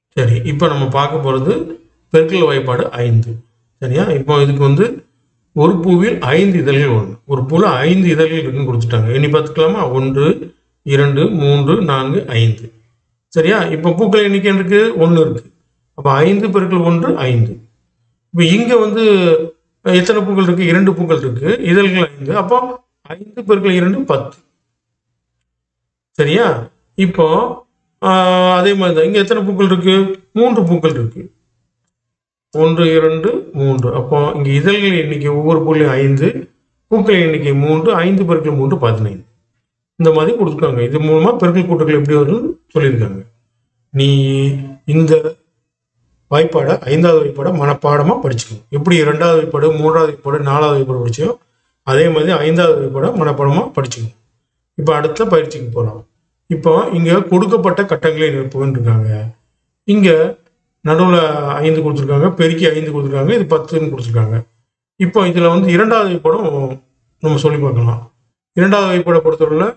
சரி இப்போ நம்ம பார்க்க போகிறது பெருக்கல் வாய்ப்பாடு ஐந்து சரியா இப்போ இதுக்கு வந்து ஒரு பூவில் ஐந்து இதழ்கள் ஒன்று ஒரு பூவில் ஐந்து இதழ்கள் இருக்குன்னு கொடுத்துட்டாங்க எண்ணி பார்த்துக்கலாமா ஒன்று இரண்டு மூன்று நான்கு ஐந்து சரியா இப்போ பூக்கள் எண்ணிக்கை இருக்கு ஒன்று இருக்கு அப்போ ஐந்து பெருக்கல் ஒன்று ஐந்து இப்போ இங்கே வந்து எத்தனை பூக்கள் இருக்கு இரண்டு பூக்கள் இருக்கு இதழ்கள் ஐந்து அப்போ ஐந்து பெருக்கல் இரண்டு பத்து சரியா இப்போ ஆஹ், அதே மாதிரி தான் இங்கே எத்தனை பூக்கள் இருக்கு மூன்று பூக்கள் இருக்கு ஒன்று இரண்டு மூன்று அப்போ இங்கே இதழ்கள் எண்ணிக்கை ஒவ்வொரு பூலையும் ஐந்து பூக்கள் எண்ணிக்கை மூன்று ஐந்து பெருக்கல் மூன்று பதினைந்து இந்த மாதிரி கொடுத்துருக்காங்க இது மூலமா பெருக்கல் கூட்டுகள் எப்படி வரும்னு சொல்லியிருக்காங்க நீ இந்த வாய்ப்பாடை ஐந்தாவது வாய்ப்பாடை மனப்பாடமா படிச்சுக்கணும் எப்படி இரண்டாவது வாய்ப்பாடு மூன்றாவது வாய்ப்பாடு நாலாவது வாய்ப்பாடு படிச்சியோ அதே மாதிரி ஐந்தாவது வாய்ப்பாடை மனப்பாடமா படிச்சுக்கணும் இப்போ அடுத்த பயிற்சிக்கு போகலாம் இப்போ இங்க கொடுக்கப்பட்ட கட்டங்களை நிரப்புன்னு இருக்காங்க இங்க நடுவில் ஐந்து கொடுத்துருக்காங்க பெருக்கி ஐந்து கொடுத்துருக்காங்க இது பத்துன்னு கொடுத்துருக்காங்க இப்போ இதில் வந்து இரண்டாவது வைப்படம் நம்ம சொல்லி பார்க்கலாம் இரண்டாவது வைப்படை பொறுத்தவரையில்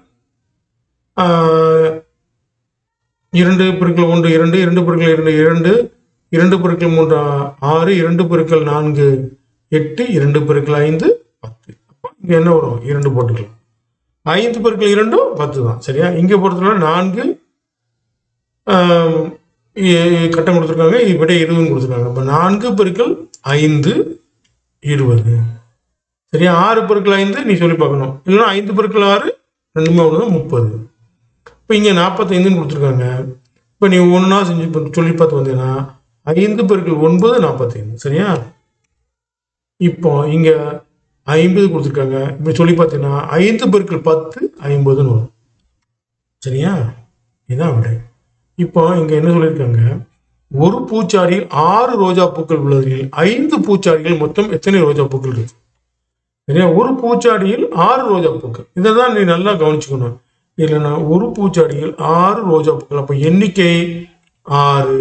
இரண்டு பெருக்கள் ஒன்று இரண்டு இரண்டு பெருக்கள் இரண்டு இரண்டு இரண்டு பெருக்கள் மூன்று ஆ- ஆறு இரண்டு பெருக்கள் நான்கு எட்டு இரண்டு பெருக்கள் ஐந்து பத்து அப்போ இங்கே என்ன வரும் இரண்டு போட்டுக்கலாம் ஐந்து பெருக்கள் இரண்டும் பத்து தான் சரியா இங்கே பொறுத்தவரை நான்கு ஆம், இ- கட்டம் கொடுத்துருக்காங்க விட இருபதுன்னு கொடுத்துருக்காங்க இப்போ நான்கு பெருக்கள் ஐந்து இருபது சரியா ஆறு பெருக்கள் ஐந்து நீ சொல்லி பார்க்கணும் இல்லைன்னா ஐந்து பெருக்கள் ஆறு ரெண்டுமே ஒன்று தான் முப்பது இப்போ இங்கே நாற்பத்தைந்துன்னு கொடுத்துருக்காங்க இப்போ நீ ஒன்றா செஞ்சு இப்ப சொல்லி பார்த்து வந்தீங்கன்னா ஐந்து பெருக்கள் ஒன்பது நாற்பத்தைந்து சரியா இப்போ இங்கே ஐம்பது கொடுத்துருக்காங்க இப்போ சொல்லி பார்த்தீங்கன்னா ஐந்து பெருக்கள் பத்து ஐம்பதுன்னு வரும் சரியா இதான் விடை இப்போ இங்க என்ன சொல்லியிருக்காங்க ஒரு பூச்சாடியில் ஆறு ரோஜா பூக்கள் உள்ளதில் ஐந்து பூச்சாடிகள் மொத்தம் எத்தனை ரோஜா பூக்கள் இருக்கு சரியா ஒரு பூச்சாடியில் ஆறு ரோஜா பூக்கள் இதை தான் நீ நல்லா கவனிச்சுக்கணும் இல்லைன்னா ஒரு பூச்சாடியில் ஆறு ரோஜா பூக்கள் அப்ப எண்ணிக்கை ஆறு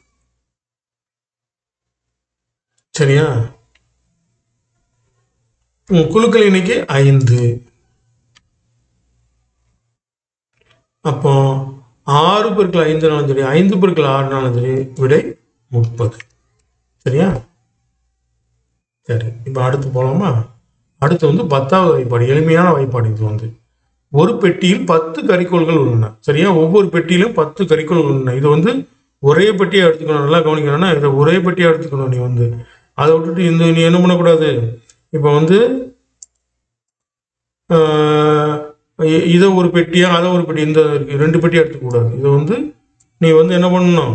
சரியா உம், குழுக்கள் எண்ணிக்கை ஐந்து அப்போ ஆறு பெருக்கள் ஐந்துனாலும் சரி ஐந்து பெருக்கள் ஆறுனாலும் சரி விடை முப்பது சரியா சரி இப்போ அடுத்து போலாமா அடுத்து வந்து பத்தாவது வாய்ப்பாடு எளிமையான வாய்ப்பாடு இது வந்து ஒரு பெட்டியில் பத்து கரிக்கோள்கள் உள்ளன சரியா ஒவ்வொரு பெட்டியிலும் பத்து கரிக்கோள்கள் உள்ளன இது வந்து ஒரே பெட்டியை எடுத்துக்கணும் நல்லா கவனிக்கணும்னா இதை ஒரே பெட்டியை எடுத்துக்கணும் நீ வந்து அதை விட்டுட்டு இந்த நீ என்ன பண்ணக்கூடாது இப்போ வந்து ஆஹ், இ- இதை ஒரு பெட்டியா அதை ஒரு பெட்டி இந்த இருக்கு ரெண்டு பெட்டியா எடுத்துக்கூடாது இது வந்து நீ வந்து என்ன பண்ணணும்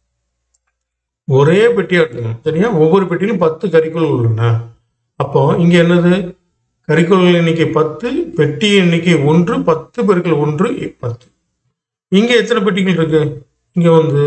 ஒரே பெட்டியா எடுத்துக்கணும் சரியா ஒவ்வொரு பெட்டியிலும் பத்து கறிக்கோள் உள்ளன அப்போ இங்க என்னது கறிக்கோள்கள் எண்ணிக்கை பத்து பெட்டி எண்ணிக்கை ஒன்று பத்து பெருக்கள் ஒன்று இ- பத்து இங்க எத்தனை பெட்டிகள் இருக்கு இங்க வந்து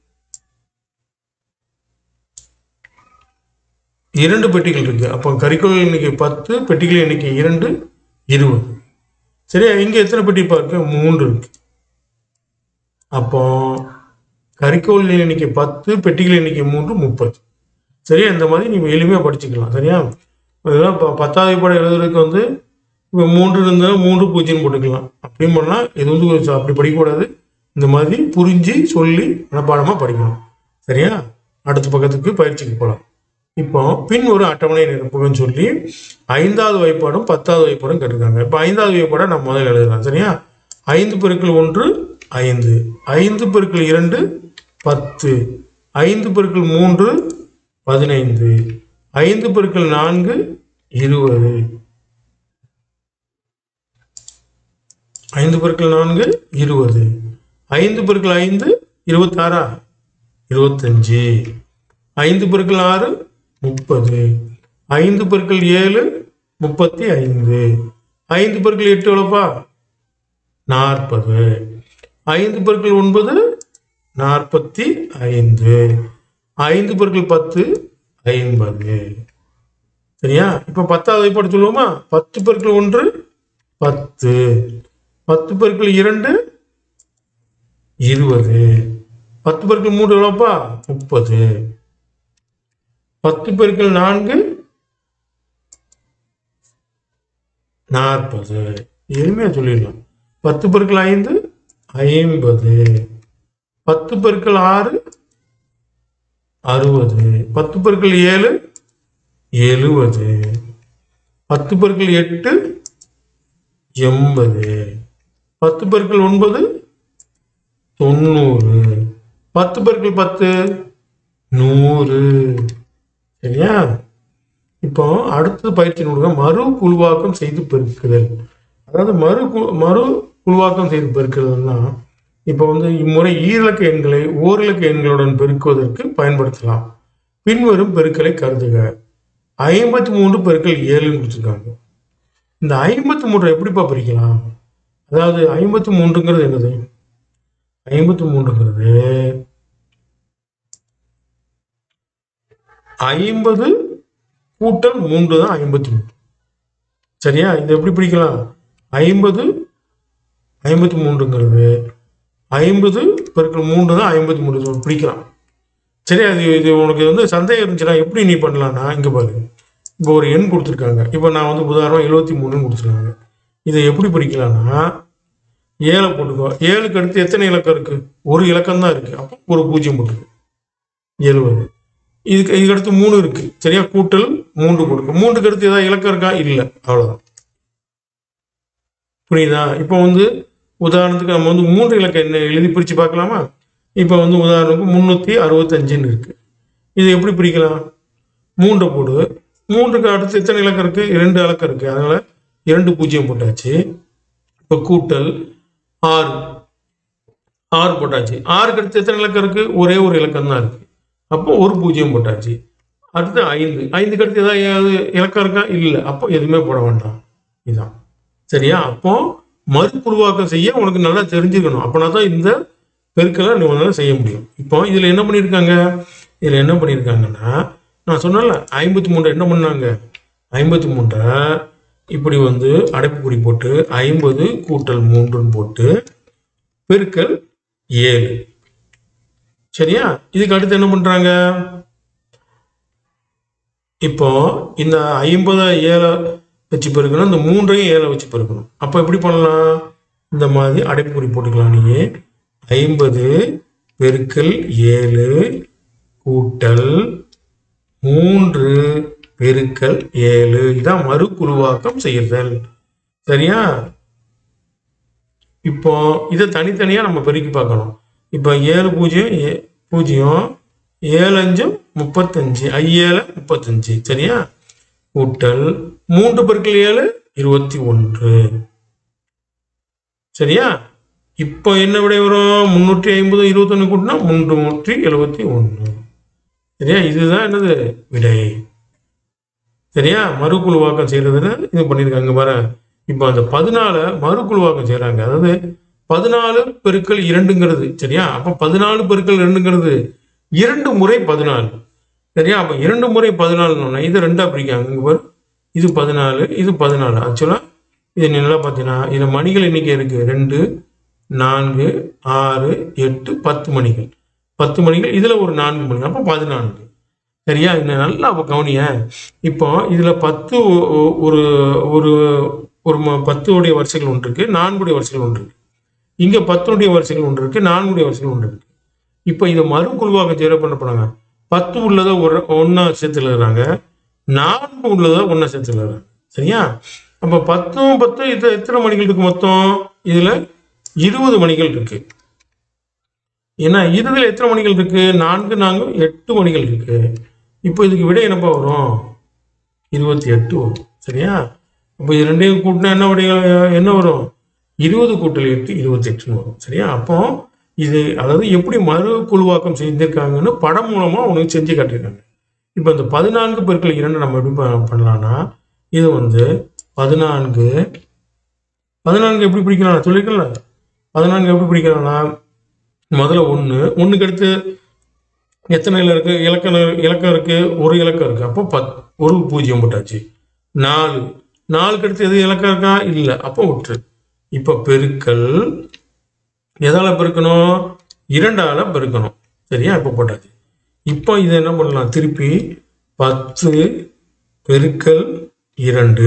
இரண்டு பெட்டிகள் இருக்கு அப்போ கறிக்கோள் எண்ணிக்கை பத்து பெட்டிகள் எண்ணிக்கை இரண்டு இருபது சரியா இங்க எத்தனை பெட்டி இருக்கு மூன்று இருக்கு அப்போ கறிக்கோள் எண்ணிக்கை பத்து பெட்டிகள் எண்ணிக்கை மூன்று முப்பது சரியா இந்த மாதிரி நீ எளிமையாக படிச்சுக்கலாம் சரியா இதெல்லாம் இப்போ பத்தாவது படம் எழுதுறதுக்கு வந்து இப்போ மூன்று இருந்தால் மூன்று பூஜ்ஜியம் போட்டுக்கலாம் அப்படியும் பண்ணால் இது வந்து கொஞ்சம் அப்படி படிக்கக்கூடாது இந்த மாதிரி புரிஞ்சு சொல்லி மனப்பாடமாக படிக்கணும் சரியா அடுத்த பக்கத்துக்கு பயிற்சிக்கு போகலாம் இப்போ பின் ஒரு அட்டவணை நிரப்புகன்னு சொல்லி ஐந்தாவது வைப்பாடும் பத்தாவது வைப்பாடும் கேட்டிருக்காங்க இப்போ ஐந்தாவது வைப்பாடை நான் முதல்ல எழுதலாம் சரியா ஐந்து பெருக்கள் ஒன்று ஐந்து ஐந்து பெருக்கள் இரண்டு பத்து ஐந்து பெருக்கள் மூன்று பதினைந்து ஐந்து பெருக்கள் நான்கு இருபது ஐந்து பெருக்கள் நான்கு இருபது ஐந்து பெருக்கள் ஐந்து இருபத்தாறா இருபத்தஞ்சு ஐந்து பெருக்கள் ஆறு முப்பது ஐந்து பெருக்கள் ஏழு முப்பத்தி ஐந்து ஐந்து பெருக்கள் எட்டு எவ்வளோப்பா நாற்பது ஐந்து பெருக்கள் ஒன்பது நாற்பத்தி ஐந்து ஐந்து பெருக்கள் பத்து ஐம்பது சரியா இப்போ பத்தாவது வைப்பாடு சொல்லுவோமா பத்து பெருக்கள் ஒன்று பத்து பத்து பெருக்கள் இரண்டு இருபது பத்து பெருக்கள் மூன்று எவ்வளோப்பா முப்பது பத்து பெருக்கள் நான்கு நாற்பது எளிமையா சொல்லிடலாம் பத்து பெருக்கள் ஐந்து ஐம்பது பத்து பெருக்கள் ஆறு அறுபது பத்து பெருக்கள் ஏழு எழுபது பத்து பெருக்கள் எட்டு எண்பது பத்து பெருக்கள் ஒன்பது தொண்ணூறு பத்து பெருக்கள் பத்து நூறு சரியா இப்போ அடுத்தது பயிற்சி நூலுங்க மறு குழுவாக்கம் செய்து பெருக்குதல் அதாவது மறு கு- மறு குழுவாக்கம் செய்து பெருக்குதல்னா இப்போ வந்து இம்முறை ஈரிலக்க எண்களை ஓரிலக்க எண்களுடன் பெருக்குவதற்கு பயன்படுத்தலாம் பின்வரும் பெருக்கலை கருதுக ஐம்பத்தி மூன்று பெருக்கல் ஏழுன்னு கொடுத்துருக்காங்க இந்த ஐம்பத்தி மூன்றை எப்படிப்பா பிரிக்கலாம் அதாவது ஐம்பத்தி மூன்றுங்கிறது என்னது ஐம்பத்தி மூன்றுங்கிறது ஐம்பது கூட்டல் மூன்று தான் ஐம்பத்தி மூணு சரியா இது எப்படி பிரிக்கலாம் ஐம்பது ஐம்பத்தி மூன்றுங்கிறது ஐம்பது பெருக்கல் மூன்று தான் ஐம்பத்தி மூணு இது பிரிக்கலாம் சரி அது இது உனக்கு வந்து சந்தேகம் இருந்துச்சுன்னா எப்படி நீ பண்ணலாம்னா இங்கே பாரு இப்போ ஒரு எண் கொடுத்துருக்காங்க இப்போ நான் வந்து உதாரணம் எழுபத்தி மூணுன்னு கொடுத்துருக்காங்க இதை எப்படி பிரிக்கலாம்னா ஏழை போட்டுக்கோ ஏழுக்கு அடுத்து எத்தனை இலக்கம் இருக்கு ஒரு இலக்கம் தான் இருக்கு அப்போ ஒரு பூஜ்ஜியம் போட்டுருக்கு எழுபது இதுக்கு இதுக்கு அடுத்து மூணு இருக்கு சரியா கூட்டல் மூன்று போட்டுருக்கு மூன்றுக்கு அடுத்து ஏதாவது இலக்கம் இருக்கா இல்லை அவ்வளோதான் புரியுதா இப்போ வந்து உதாரணத்துக்கு நம்ம வந்து மூன்று இலக்கம் என்ன எழுதி பிரித்து பார்க்கலாமா இப்போ வந்து உதாரணத்துக்கு முந்நூற்றி அறுபத்தஞ்சுன்னு இருக்கு இது எப்படி பிரிக்கலாம் மூன்றை போடு மூன்றுக்கு அடுத்து எத்தனை இலக்கம் இருக்கு இரண்டு இலக்கம் இருக்கு அதனால இரண்டு பூஜ்ஜியம் போட்டாச்சு இப்போ கூட்டல் ஆறு ஆறு போட்டாச்சு ஆறுக்கு அடுத்து எத்தனை இலக்கம் இருக்கு ஒரே ஒரு இலக்கம் தான் இருக்கு அப்போ ஒரு பூஜ்ஜியம் போட்டாச்சு அடுத்து ஐந்து ஐந்துக்கு அடுத்து ஏதாவது இலக்கம் இருக்கா இல்லை அப்போ எதுவுமே போட வேண்டாம் இதுதான் சரியா அப்போ மறுபுருவாக்கம் செய்ய உனக்கு நல்லா தெரிஞ்சுக்கணும் அப்போனா தான் இந்த பெருக்கலை நீ உன்னால செய்ய முடியும் இப்போ இதில் என்ன பண்ணியிருக்காங்க இதில் என்ன பண்ணியிருக்காங்கன்னா நான் சொன்னல ஐம்பத்தி மூன்று என்ன பண்ணாங்க ஐம்பத்தி மூன்றை இப்படி வந்து அடைப்புக்குறி போட்டு ஐம்பது கூட்டல் மூன்றுன்னு போட்டு பெருக்கல் ஏழு சரியா இதுக்கு அடுத்து என்ன பண்றாங்க இப்போ இந்த ஐம்பதை ஏழை வச்சு பெருக்கணும் இந்த மூன்றையும் ஏழை வச்சு பெருக்கணும் அப்போ எப்படி பண்ணலாம் இந்த மாதிரி அடைப்புக்குறி போட்டுக்கலாம் நீங்க ஐம்பது பெருக்கல் ஏழு கூட்டல் மூன்று பெருக்கல் ஏழு இதான் மறுகுருவாக்கம் செய்யுதல் சரியா இப்போ இதை தனித்தனியா நம்ம பெருக்கி பார்க்கணும் இப்போ ஏழு பூஜ்ஜியம் ஏ- பூஜ்ஜியம் ஏழு அஞ்சு முப்பத்தஞ்சு ஐஏழு முப்பத்தஞ்சு சரியா கூட்டல் மூன்று பெருக்கல் ஏழு இருபத்தி ஒன்று சரியா இப்போ என்ன விடை வரும் முன்னூற்றி ஐம்பது இருபத்தொன்று கூட்டினா முன்னூற்றி எழுபத்தி ஒன்று சரியா இதுதான் என்னது விடை சரியா மறுகுழுவாக்கம் செய்யறதுன்னு இது பண்ணியிருக்காங்க பாரு இப்போ அந்த பதினாலை மறுகுழுவாக்கம் செய்றாங்க அதாவது பதினாலு பெருக்கல் இரண்டுங்கிறது சரியா அப்போ பதினாலு பெருக்கல் ரெண்டுங்கிறது இரண்டு முறை பதினாலு சரியா அப்போ இரண்டு முறை பதினாலுன்னு இது ரெண்டா பிரிக்காங்க இங்க பாரு இது பதினாலு இது பதினாலு ஆக்சுவலாக இது நீ நல்லா பார்த்தீங்கன்னா இதில் மணிகள் எண்ணிக்கை இருக்கு ரெண்டு நான்கு ஆறு எட்டு பத்து மணிகள் பத்து மணிகள் இதில் ஒரு நான்கு மணி அப்போ பதினான்கு சரியா இன்னும் நல்லா அப்போ கவனிய இப்போ இதில் பத்து ஒ- ஒ- ஒரு ஒரு ஒரு ம- பத்துடைய வரிசைகள் ஒன்று இருக்கு நான்குடைய வரிசைகள் ஒன்று இருக்கு இங்கே பத்துடைய வரிசைகள் ஒன்று இருக்கு நான்குடைய வரிசைகள் ஒன்று இருக்கு இப்போ இதை மறுகுழுவாக ஜெர பண்ண போனாங்க பத்து உள்ளதை ஒரு ஒன்றா சேர்த்து எழுதுறாங்க நான்கு உள்ளதை ஒன்றா சேர்த்து எழுதுறாங்க சரியா அப்போ பத்தும் பத்தும் இது எத்தனை மணிகள் இருக்கு மொத்தம் இதில் இருபது மணிகள் இருக்கு ஏன்னா இறுதியில் எத்தனை மணிகள் இருக்கு நான்கு நான்கு எட்டு மணிகள் இருக்கு இப்போ இதுக்கு விடை என்னப்பா வரும் இருபத்தி எட்டு வரும் சரியா அப்போ இது ரெண்டையும் கூட்டினா என்ன விடை என்ன வரும் இருபது கூட்டல் எட்டு இருபத்தி எட்டுன்னு வரும் சரியா அப்போ இது அதாவது எப்படி மறு குழுவாக்கம் செஞ்சிருக்காங்கன்னு படம் மூலமா உனக்கு செஞ்சு காட்டியிருக்காங்க இப்போ இந்த பதினான்கு பெருக்கள் இரண்டு நம்ம எப்படி ப- பண்ணலாம்னா இது வந்து பதினான்கு பதினான்கு எப்படி பிடிக்கலாம் நான் சொல்லியிருக்கேன்ல பதினான்கு எப்படி பிடிக்கலாம்னா முதல்ல ஒன்று ஒன்றுக்கு அடுத்து எத்தனை இல இருக்கு இலக்கம் இலக்கம் இருக்கு ஒரு இலக்கம் இருக்கு அப்போ பத் ஒரு பூஜ்ஜியம் போட்டாச்சு நாலு நாலுக்கு அடுத்து எது இலக்கம் இருக்கா இல்லை அப்போ விட்டுரு இப்போ பெருக்கல் எதால பெருக்கணும் இரண்டால பெருக்கணும் சரியா இப்போ போட்டாச்சு இப்போ இதை என்ன பண்ணலாம் திருப்பி பத்து பெருக்கல் இரண்டு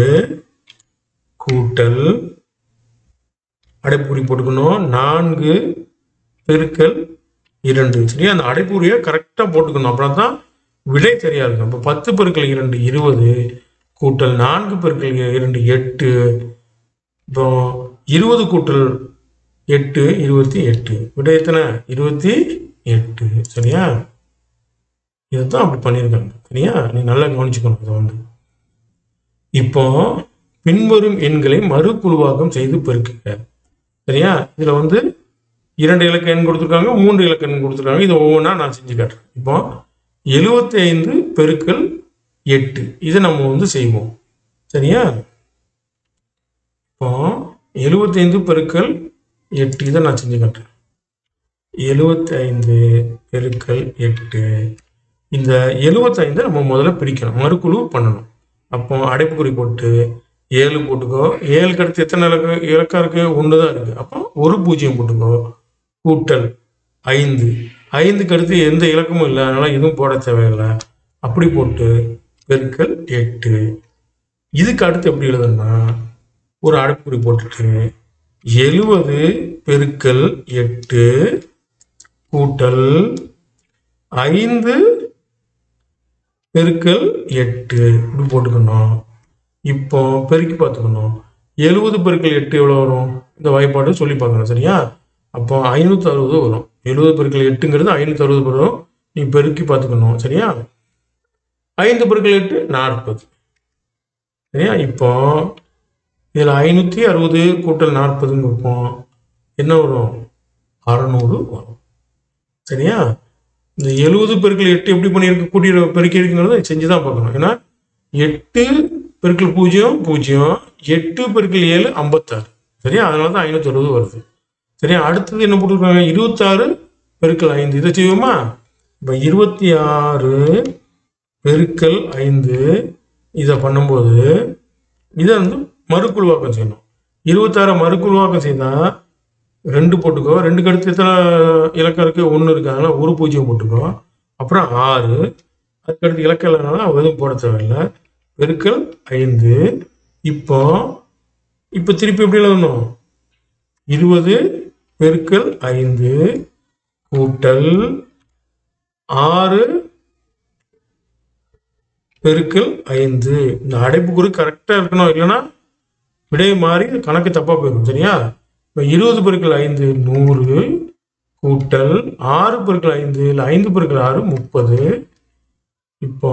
கூட்டல் அடைப்புக்குறி போட்டுக்கணும் நான்கு பெருக்கல் இரண்டு சரியா அந்த அடைப்புரிய கரெக்டாக போட்டுக்கணும் அப்புறம் தான் விடை சரியா இருக்கும் இப்போ பத்து பெருக்கள் இரண்டு இருபது கூட்டல் நான்கு பெருக்கள் இரண்டு எட்டு இப்போ இருபது கூட்டல் எட்டு இருபத்தி எட்டு விடை எத்தனை இருபத்தி எட்டு சரியா இதுதான் அப்படி பண்ணியிருக்காங்க சரியா நீ நல்லா கவனிச்சுக்கணும் இதை வந்து இப்போ பின்வரும் எண்களை மறுகுழுவாக்கம் செய்து பெருக்குங்க சரியா இதுல வந்து இரண்டு இலக்க எண் கொடுத்துருக்காங்க மூன்று இலக்க எண் கொடுத்துருக்காங்க இது ஒவ்வொன்றா நான் செஞ்சு காட்டுறேன் இப்போ எழுபத்தி ஐந்து பெருக்கல் எட்டு இதை நம்ம வந்து செய்வோம் சரியா இப்போ எழுபத்தைந்து பெருக்கல் எட்டு இதை நான் செஞ்சு காட்டுறேன் எழுபத்தி ஐந்து பெருக்கல் எட்டு இந்த எழுபத்தைந்தை நம்ம முதல்ல பிரிக்கணும் மறுக்குழு பண்ணணும் அப்போ அடைப்புக்குறி போட்டு ஏழு போட்டுக்கோ ஏழுக்கு அடுத்து எத்தனை இலக்கு இலக்கம் இருக்கு ஒன்று தான் இருக்கு அப்போ ஒரு பூஜ்ஜியம் போட்டுக்கோ கூட்டல் ஐந்து ஐந்துக்கு அடுத்து எந்த இலக்கமும் இல்லை அதனால எதுவும் போட தேவையில்லை அப்படி போட்டு பெருக்கல் எட்டு இதுக்கு அடுத்து எப்படி எழுதணும்னா ஒரு அடைப்புக்குறி போட்டுட்டு எழுபது பெருக்கல் எட்டு கூட்டல் ஐந்து பெருக்கல் எட்டு இப்படி போட்டுக்கணும் இப்போ பெருக்கி பார்த்துக்கணும் எழுபது பெருக்கல் எட்டு எவ்வளோ வரும் இந்த வாய்ப்பாடு சொல்லி பார்க்கணும் சரியா அப்போ ஐநூற்றி அறுபது வரும் எழுபது பெருக்கல் எட்டுங்கிறது ஐநூற்றி அறுபது வரும் நீ பெருக்கி பார்த்துக்கணும் சரியா ஐந்து பெருக்கல் எட்டு நாற்பது சரியா இப்போ இதில் ஐநூற்றி அறுபது கூட்டல் நாற்பதுன்னு வைப்போம் என்ன வரும் அறநூறு வரும் சரியா இந்த எழுபது பெருக்கல் எட்டு எப்படி பண்ணியிருக்கு கூட்டி பெருக்கி இருக்குங்கிறத செஞ்சு தான் பார்க்கணும் ஏன்னா எட்டு பெருக்கல் பூஜ்ஜியம் பூஜ்ஜியம் எட்டு பெருக்கல் ஏழு ஐம்பத்தாறு சரியா அதனால தான் ஐநூற்றி அறுபது வருது சரியா அடுத்தது என்ன போட்டிருக்காங்க இருபத்தாறு பெருக்கல் ஐந்து இதை செய்வோமா இப்போ இருபத்தி ஆறு பெருக்கல் ஐந்து இதை பண்ணும்போது இதை வந்து மறுக்குழுவாக்கம் செய்யணும் இருபத்தாறு மறுக்குழுவாக்கம் செய்தால் ரெண்டு போட்டுக்கோ ரெண்டுக்கு அடுத்து எத்தனை இலக்கம் இருக்கு ஒன்று இருக்கு அதனால ஒரு பூஜ்ஜியம் போட்டுக்கோ அப்புறம் ஆறு அதுக்கடுத்து இலக்கம் இல்லைனால எதுவும் போட தேவையில்லை பெருக்கல் ஐந்து இப்போ இப்போ திருப்பி எப்படி எழுதணும் இருபது பெருக்கல் ஐந்து கூட்டல் ஆறு பெருக்கல் ஐந்து இந்த அடைப்புக்குறி கரெக்டாக இருக்கணும் இல்லைன்னா விடை மாறி கணக்கு தப்பாக போயிடும் சரியா இப்போ இருபது பெருக்கல் ஐந்து நூறு கூட்டல் ஆறு பெருக்கல் ஐந்து இல்லை ஐந்து பெருக்கல் ஆறு முப்பது இப்போ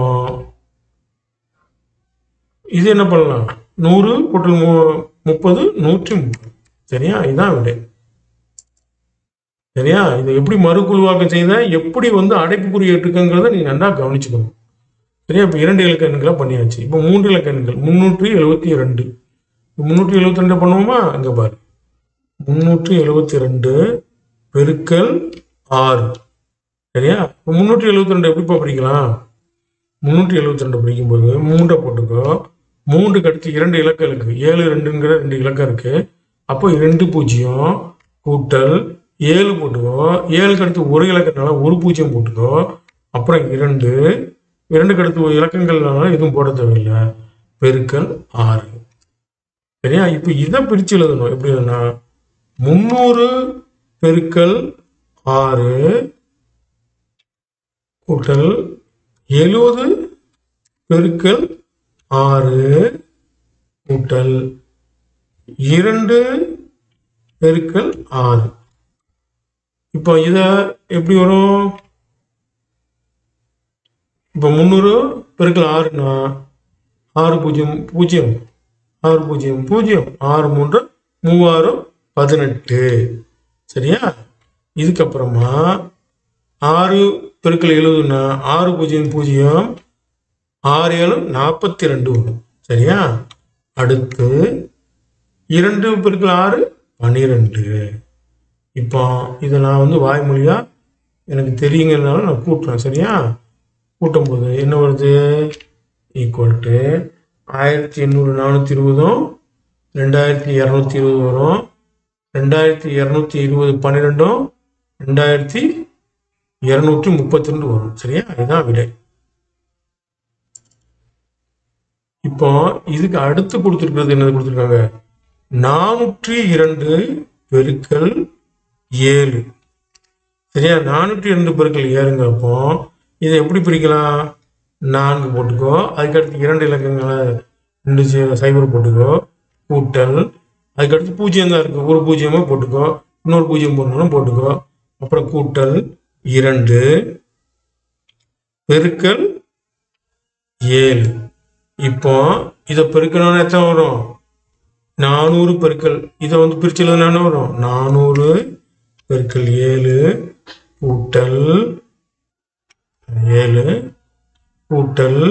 இது என்ன பண்ணலாம் நூறு கூட்டல் மு முப்பது நூற்றி முப்பது சரியா இதுதான் விடை சரியா இதை எப்படி மறுகுழுவாக்கம் செய்த எப்படி வந்து அடைப்புக்குறி இருக்குங்கிறத நீ நல்லா கவனிச்சுக்கணும் சரியா இப்போ இரண்டு இலக்க எண்களை பண்ணியாச்சு இப்போ மூன்று இலக்க எண்கள் முந்நூற்றி எழுபத்தி ரெண்டு முந்நூற்றி எழுபத்தி ரெண்டு பண்ணுவோமா இங்கே பாரு முந்நூற்றி எழுபத்தி ரெண்டு பெருக்கல் ஆறு சரியா இப்போ முந்நூற்றி எழுபத்தி ரெண்டு எப்படிப்பா பிரிக்கலாம் முந்நூற்றி எழுபத்தி ரெண்டு பிரிக்கும்போது மூன்றை போட்டுக்கோ மூன்றுக்கு அடுத்து இரண்டு இலக்கம் இருக்கு ஏழு ரெண்டுங்கிற ரெண்டு இலக்கம் இருக்கு அப்போ இரண்டு பூஜ்ஜியம் கூட்டல் ஏழு போட்டுக்கோ ஏழுக்கு அடுத்து ஒரு இலக்கத்தினால ஒரு பூஜ்ஜியம் போட்டுக்கோ அப்புறம் இரண்டு இரண்டுக்கு அடுத்து ஒரு இலக்கங்கள்னால எதுவும் போட தேவையில்லை பெருக்கல் ஆறு சரியா இப்போ இதை பிரித்து எழுதணும் எப்படி எழுதுனா முந்நூறு பெருக்கல் ஆறு கூட்டல் எழுபது பெருக்கல் ஆறு கூட்டல் இரண்டு பெருக்கல் ஆறு இப்போ இதை எப்படி வரும் இப்போ முந்நூறு பெருக்கல் ஆறுனா ஆறு பூஜ்ஜியம் பூஜ்ஜியம் ஆறு பூஜ்ஜியம் பூஜ்ஜியம் ஆறு மூன்று மூவாயிரம் பதினெட்டு சரியா இதுக்கப்புறமா ஆறு பெருக்கல் எழுபதுனா ஆறு பூஜ்ஜியம் பூஜ்ஜியம் ஆறு ஏழு நாற்பத்தி ரெண்டு வரும் சரியா அடுத்து இரண்டு பெருக்கல் ஆறு பன்னிரெண்டு இப்போ இதை நான் வந்து வாய்மொழியா எனக்கு தெரியுங்கிறதுனால நான் கூட்டுறேன் சரியா கூட்டும்போது என்ன வருது ஈக்குவல் டு ஆயிரத்தி எண்ணூறு நானூற்றி இருபதும் ரெண்டாயிரத்தி இரநூத்தி இருபது வரும் ரெண்டாயிரத்தி இரநூத்தி இருபது பன்னிரெண்டும் ரெண்டாயிரத்தி இருநூற்றி முப்பத்தி ரெண்டு வரும் சரியா இதுதான் விடை இப்போ இதுக்கு அடுத்து கொடுத்துருக்கிறது என்னது கொடுத்துருக்காங்க நானூற்றி இரண்டு பெருக்கல் ஏழு சரியா நானூற்றி ரெண்டு பெருக்கள் ஏழுங்கிறப்போ இதை எப்படி பிரிக்கலாம் நான்கு போட்டுக்கோ அதுக்கடுத்து இரண்டு இலக்கங்களை ரெண்டு சை- சைபர் போட்டுக்கோ கூட்டல் அதுக்கடுத்து பூஜ்ஜியம் தான் இருக்கு ஒரு பூஜ்ஜியமாக போட்டுக்கோ இன்னொரு பூஜ்ஜியம் போடணும் போட்டுக்கோ அப்புறம் கூட்டல் இரண்டு பெருக்கல் ஏழு இப்போ இதை பெருக்கணும்னு எத்தனை வரும் நானூறு பெருக்கல் இதை வந்து பிரிச்சு எழுதுனா என்ன வரும் நானூறு பெருக்கல் ஏழு கூட்டல் ஏழு கூட்டல்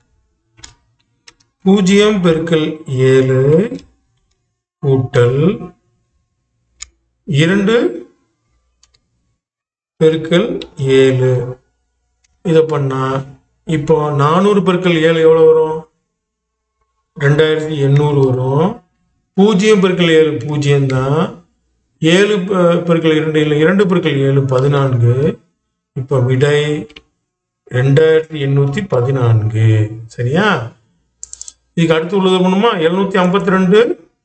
பூஜ்ஜியம் பெருக்கல் ஏழு கூட்டல் இரண்டு பெருக்கல் ஏழு இதை பண்ணா இப்போ நானூறு பெருக்கல் ஏழு எவ்வளோ வரும் ரெண்டாயிரத்தி எண்ணூறு வரும் பூஜ்ஜியம் பெருக்கல் ஏழு பூஜ்ஜியம் தான் ஏழு பெ- பெருக்கல் இரண்டு இல்லை இரண்டு பெருக்கல் ஏழு பதினான்கு இப்போ விடை ரெண்டாயிரத்தி எண்ணூற்றி பதினான்கு சரியா இதுக்கு அடுத்து உள்ளது பண்ணுமா எழுநூத்தி ஐம்பத்தி ரெண்டு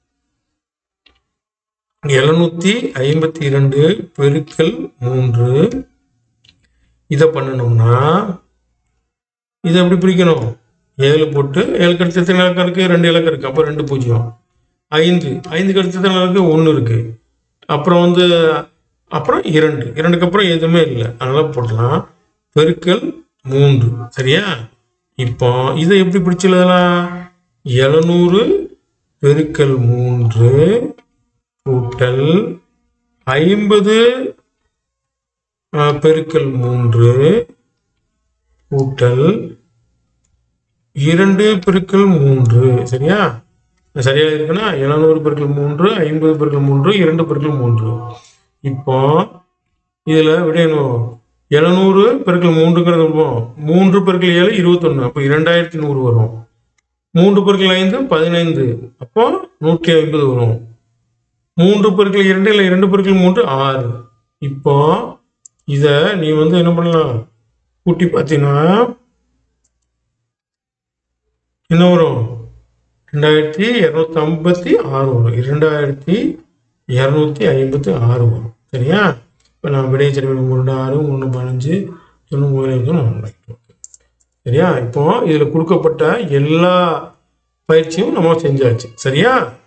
எழுநூத்தி ஐம்பத்தி இரண்டு பெருக்கல் மூன்று இதை பண்ணணும்னா இதை எப்படி பிரிக்கணும் ஏழு போட்டு ஏழுக்கு அடுத்து எத்தனை இலக்கம் இருக்கு ரெண்டு இலக்கம் இருக்கு அப்போ ரெண்டு பூஜ்ஜியம் ஐந்து ஐந்துக்கு அடுத்து எத்தனை இருக்கு ஒன்று இருக்கு அப்புறம் வந்து அப்புறம் இரண்டு இரண்டுக்கு அப்புறம் எதுவுமே இல்லை அதனால போடலாம் பெருக்கல் மூன்று சரியா இப்போ இதை எப்படி பிடிச்சு எழுதலாம் எழுநூறு பெருக்கல் மூன்று கூட்டல் ஐம்பது பெருக்கல் மூன்று கூட்டல் இரண்டு பெருக்கல் மூன்று சரியா சரியா இருக்குன்னா எழுநூறு பெருக்கல் மூன்று ஐம்பது பெருக்கல் மூன்று இரண்டு பெருக்கல் மூன்று இப்போ இதுல விடையணும் எழுநூறு பெருக்கல் மூன்றுங்கிறது வரும் மூன்று பெருக்கல் ஏழு இருபத்தொன்னு அப்போ இரண்டாயிரத்தி நூறு வரும் மூன்று பெருக்கல் ஐந்து பதினைந்து அப்போ நூற்றி ஐம்பது வரும் மூன்று பெருக்கல் இரண்டு இல்லை இரண்டு பெருக்கல் மூன்று ஆறு இப்போ இத நீ வந்து என்ன பண்ணலாம் கூட்டி பார்த்தீங்கன்னா என்ன வரும் ரெண்டாயிரத்தி இரநூத்தி ஐம்பத்தி ஆறு வரும் இரண்டாயிரத்தி இரநூத்தி ஐம்பத்தி ஆறு வரும் சரியா இப்போ நான் விடைய செலவு மூணு ஆறு மூணு பதினஞ்சு ஒன்று மூணு நாலு சரியா இப்போ இதில் கொடுக்கப்பட்ட எல்லா பயிற்சியும் நம்ம செஞ்சாச்சு சரியா